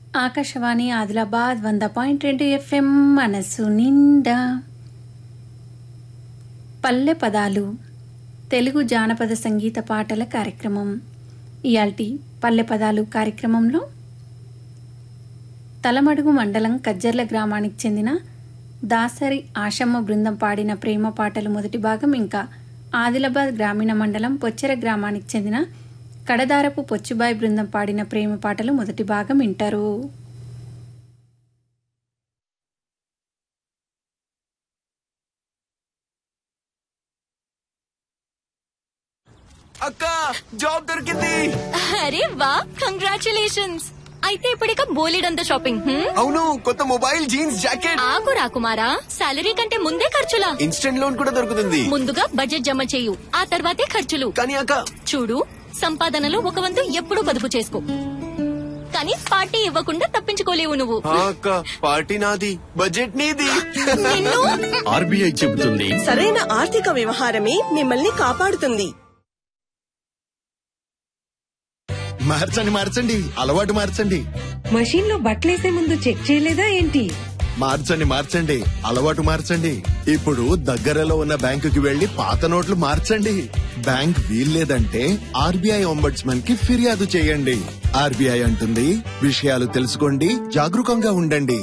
ఆకాశవాణి ఆదిలాబాద్ వంద పాయింట్ రెండు ఎఫ్ఎం మనసు నిండా పల్లె పదాలు తెలుగు జానపద సంగీత పాటల కార్యక్రమం ఇయాల్టి పల్లె పదాలు కార్యక్రమంలో తలమడుగు మండలం కజ్జర్ల గ్రామానికి చెందిన దాసరి ఆశమ్మ బృందం పాడిన ప్రేమ పాటలు మొదటి భాగం ఇంకా ఆదిలాబాద్ గ్రామీణ మండలం పొచ్చెర గ్రామానికి చెందిన కడదారపు పొచ్చుబాయి బృందం పాడిన ప్రేమ పాటలు మొదటి భాగం వింటారు అక్క జాబ్ దొరికింది అరే వా కంగ్రాచులేషన్స్ అయితే ఇప్పుడిక బోలెడంత షాపింగ్ హ్మ్? అవును కొత్త మొబైల్ జీన్స్ జాకెట్ ఆగు రాకుమారా సాలరీ కంటే ముందే ఖర్చులా ఇన్స్టెంట్ లోన్ కూడా దొరుకుతుంది ముందుగా బడ్జెట్ జమ చేయు ఆ తర్వాతే ఖర్చులు కానీ అక్క చూడు సంపాదనలో ఒక వంతు ఎప్పుడూ పొదుపు చేసుకో కానీ పార్టీ ఇవ్వకుండా తప్పించుకోలేవు నువ్వు ఆ అక్క పార్టీ నాది బడ్జెట్ నీది నిన్ను ఆర్బీఐ చెబుతుంది సరైన ఆర్థిక వ్యవహారమే మిమ్మల్ని కాపాడుతుంది మార్చండి మార్చండి అలవాటు మార్చండి మషీన్ లో బట్టలేసే ముందు చెక్ చేయలేదా ఏంటి మార్చండి మార్చండి అలవాటు మార్చండి ఇప్పుడు దగ్గరలో ఉన్న బ్యాంకుకి వెళ్లి పాత నోట్లు మార్చండి బ్యాంక్ వీల్లేదంటే ఆర్బీఐ ఒంబడ్స్మన్ కి ఫిర్యాదు చేయండి ఆర్బీఐ అంటుంది విషయాలు తెలుసుకోండి జాగరూకంగా ఉండండి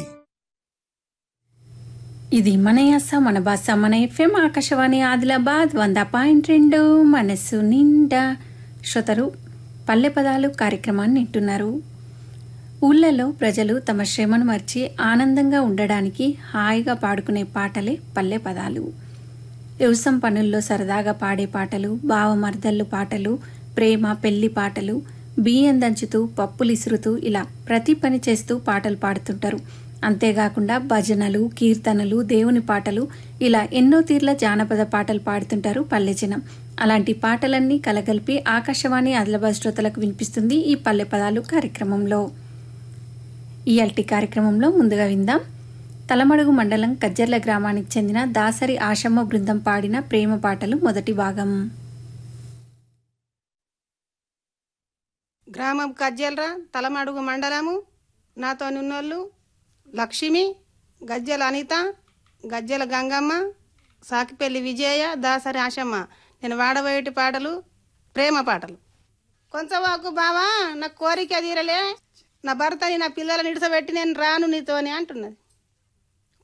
ఇది మన యాస మన భాష మన ఎఫ్ఎం ఆకాశవాణి ఆదిలాబాద్ వంద పాయింట్ రెండు మనసు నిండా శ్రోతలు పల్లె పదాలు కార్యక్రమాన్ని వింటున్నారు ఊళ్ళలో ప్రజలు తమ శ్రమను మర్చి ఆనందంగా ఉండడానికి హాయిగా పాడుకునే పాటలే పల్లె పదాలు వ్యవసాయం పనుల్లో సరదాగా పాడే పాటలు బావమర్దళ్ళు పాటలు ప్రేమ పెళ్లి పాటలు బియ్యం దంచుతూ పప్పులు ఇసురుతూ ఇలా ప్రతి పని చేస్తూ పాటలు పాడుతుంటారు అంతేకాకుండా భజనలు కీర్తనలు దేవుని పాటలు ఇలా ఎన్నో తీర్ల జానపద పాటలు పాడుతుంటారు పల్లె జనం అలాంటి పాటలన్నీ కలగలిపి ఆకాశవాణి ఆదిలాబాద్ శ్రోతలకు వినిపిస్తుంది ఈ పల్లె పదాలు కార్యక్రమంలో ఇయాల్టి కార్యక్రమంలో ముందుగా విందాం తలమడుగు మండలం కజ్జర్ల గ్రామానికి చెందిన దాసరి ఆశమ్మ బృందం పాడిన ప్రేమ పాటలు మొదటి భాగం గ్రామం కజ్జలరా తలమడుగు మండలము నాతో నున్నోళ్ళు లక్ష్మి గజ్జల అనిత గజ్జల గంగమ్మ సాకిపల్లి విజయ దాసరి ఆశమ్మ నేను వాడబోయేటి పాటలు ప్రేమ పాటలు కొంచెం వాకు బావా నా కోరిక తీరలే నా భర్తని నా పిల్లలని ఇడిసబెట్టి నేను రాను నీతోని అంటున్నది